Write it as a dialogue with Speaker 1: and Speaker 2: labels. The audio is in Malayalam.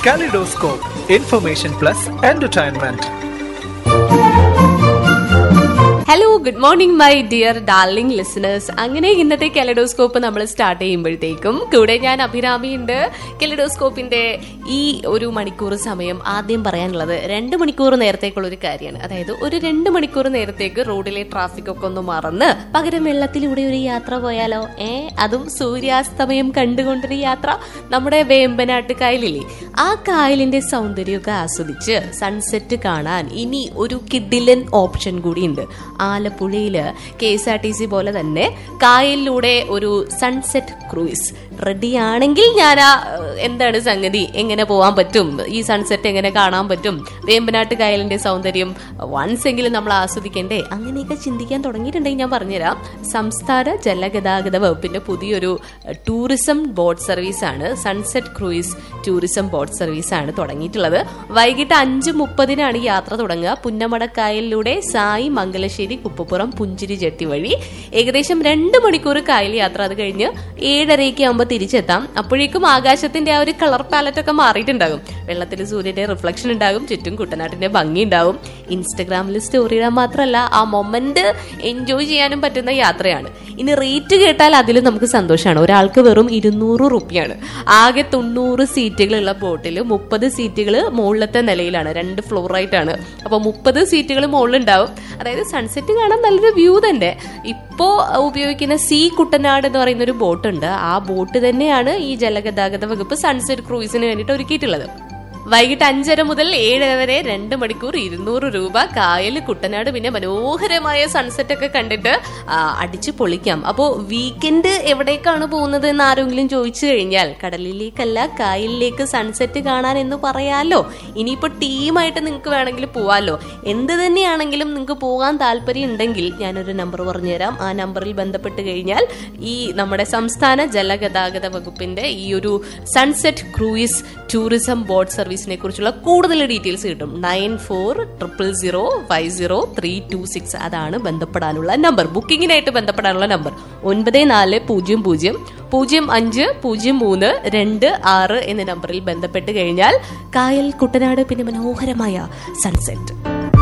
Speaker 1: Kaleidoscope, information plus entertainment.
Speaker 2: Hello good morning my dear darling listeners അങ്ങനെ ഇന്നത്തെ കെലഡോസ്കോപ്പ് നമ്മൾ സ്റ്റാർട്ട് ചെയ്യുമ്പോഴത്തേക്കും കൂടെ ഞാൻ അഭിരാമി ഉണ്ട് കെലഡോസ്കോപ്പിന്റെ ഈ ഒരു മണിക്കൂർ സമയം ആദ്യം പറയാനുള്ളത് രണ്ട് മണിക്കൂർ നേരത്തേക്കുള്ള ഒരു കാര്യമാണ് അതായത് ഒരു രണ്ട് മണിക്കൂർ നേരത്തേക്ക് റോഡിലെ ട്രാഫിക് ഒക്കെ ഒന്ന് മറന്ന് പകരം വെള്ളത്തിലൂടെ ഒരു യാത്ര പോയാലോ ഏ അതും സൂര്യാസ്തമയം കണ്ടുകൊണ്ടൊരു യാത്ര നമ്മുടെ വേമ്പനാട്ട് കായലില്ലേ ആ കായലിന്റെ സൗന്ദര്യമൊക്കെ ആസ്വദിച്ച് സൺസെറ്റ് കാണാൻ ഇനി ഒരു കിഡിലൻ ഓപ്ഷൻ കൂടിയുണ്ട് ആലപ്പുഴയില് K S R T C പോലെ തന്നെ കായലിലൂടെ ഒരു സൺസെറ്റ് ക്രൂയിസ് റെഡി ആണെങ്കിൽ ഞാൻ ആ ഏഹ്, എന്താണ് സംഗതി എങ്ങനെ പോകാൻ പറ്റും ഈ സൺസെറ്റ് എങ്ങനെ കാണാൻ പറ്റും വേമ്പനാട്ട് കായലിന്റെ സൗന്ദര്യം വൺസ് എങ്കിലും നമ്മൾ ആസ്വദിക്കണ്ടേ അങ്ങനെയൊക്കെ ചിന്തിക്കാൻ തുടങ്ങിയിട്ടുണ്ടെങ്കിൽ ഞാൻ പറഞ്ഞുതരാം സംസ്ഥാന ജലഗതാഗത വകുപ്പിന്റെ പുതിയൊരു ഏഹ്, ടൂറിസം ബോട്ട് സർവീസ് ആണ് sunset cruise tourism boat service ആണ് തുടങ്ങിയിട്ടുള്ളത് വൈകിട്ട് അഞ്ച് മുപ്പതിനാണ് ഈ യാത്ര തുടങ്ങുക പുന്നമടക്കായലിലൂടെ സായി മംഗലശ്ശേരി കുപ്പപ്പുറം പുഞ്ചിരി ജെട്ടി വഴി ഏകദേശം രണ്ട് മണിക്കൂർ കായൽ യാത്ര അത് കഴിഞ്ഞ് ഏഴരയ്ക്ക് ആകുമ്പോൾ തിരിച്ചെത്താം അപ്പോഴേക്കും ആകാശത്തിന്റെ ആ ഒരു കളർ പാലറ്റ് ഒക്കെ മാറിയിട്ടുണ്ടാകും വെള്ളത്തിൽ സൂര്യന്റെ റിഫ്ലക്ഷൻ ഉണ്ടാകും ചുറ്റും കുട്ടനാട്ടിന്റെ ഭംഗി ഉണ്ടാകും ഇൻസ്റ്റഗ്രാമിൽ സ്റ്റോറി ഇടാൻ മാത്രമല്ല ആ മൊമെന്റ് എൻജോയ് ചെയ്യാനും പറ്റുന്ന യാത്രയാണ് ഇനി റേറ്റ് കേട്ടാൽ അതിലും നമുക്ക് സന്തോഷമാണ് ഒരാൾക്ക് വെറും ഇരുന്നൂറ് റുപ്യാണ് ആകെ തൊണ്ണൂറ് സീറ്റുകളുള്ള ബോട്ടിൽ മുപ്പത് സീറ്റുകൾ മുകളിലത്തെ നിലയിലാണ് രണ്ട് ഫ്ലോർ ആയിട്ടാണ് അപ്പൊ മുപ്പത് സീറ്റുകൾ മുകളിലുണ്ടാവും അതായത് സൺസെറ്റ് കാണാൻ നല്ലൊരു വ്യൂ തന്നെ ഇപ്പോ ഉപയോഗിക്കുന്ന സി കുട്ടനാട് എന്ന് പറയുന്ന ഒരു ബോട്ട് ഉണ്ട് ആ ബോട്ട് തന്നെയാണ് ഈ ജലഗതാഗത വകുപ്പ് സൺസെറ്റ് ക്രൂയിസിന് വേണ്ടിയിട്ട് ഒരുക്കിയിട്ടുള്ളത് വൈകിട്ട് അഞ്ചര മുതൽ ഏഴര വരെ രണ്ട് മണിക്കൂർ ഇരുന്നൂറ് രൂപ കായൽ കുട്ടനാട് പിന്നെ മനോഹരമായ സൺസെറ്റ് ഒക്കെ കണ്ടിട്ട് ആ, അടിച്ചു പൊളിക്കാം അപ്പോ വീക്കെൻഡ് എവിടേക്കാണ് പോകുന്നത് എന്ന് ആരെങ്കിലും ചോദിച്ചു കഴിഞ്ഞാൽ കടലിലേക്കല്ല കായലിലേക്ക് സൺസെറ്റ് കാണാൻ എന്ന് പറയാലോ ഇനിയിപ്പോ ടീമായിട്ട് നിങ്ങൾക്ക് വേണമെങ്കിൽ പോവാലോ എന്ത് തന്നെയാണെങ്കിലും നിങ്ങൾക്ക് പോകാൻ താല്പര്യം ഉണ്ടെങ്കിൽ ഞാനൊരു നമ്പർ പറഞ്ഞുതരാം ആ നമ്പറിൽ ബന്ധപ്പെട്ട് കഴിഞ്ഞാൽ ഈ നമ്മുടെ സംസ്ഥാന ജലഗതാഗത വകുപ്പിന്റെ ഈ ഒരു സൺസെറ്റ് ക്രൂയിസ് ടൂറിസം ബോട്ട് സർവീസിനെ കുറിച്ചുള്ള കൂടുതൽ ഡീറ്റെയിൽസ് കിട്ടും nine four triple zero five zero three two six അതാണ് ബന്ധപ്പെടാനുള്ള നമ്പർ ബുക്കിങ്ങിനായിട്ട് ബന്ധപ്പെടാനുള്ള നമ്പർ ഒൻപത് നാല് പൂജ്യം പൂജ്യം പൂജ്യം അഞ്ച് പൂജ്യം മൂന്ന് രണ്ട് ആറ് എന്ന നമ്പറിൽ ബന്ധപ്പെട്ട് കഴിഞ്ഞാൽ കായൽ കുട്ടനാട് പിന്നെ മനോഹരമായ സൺസെറ്റ്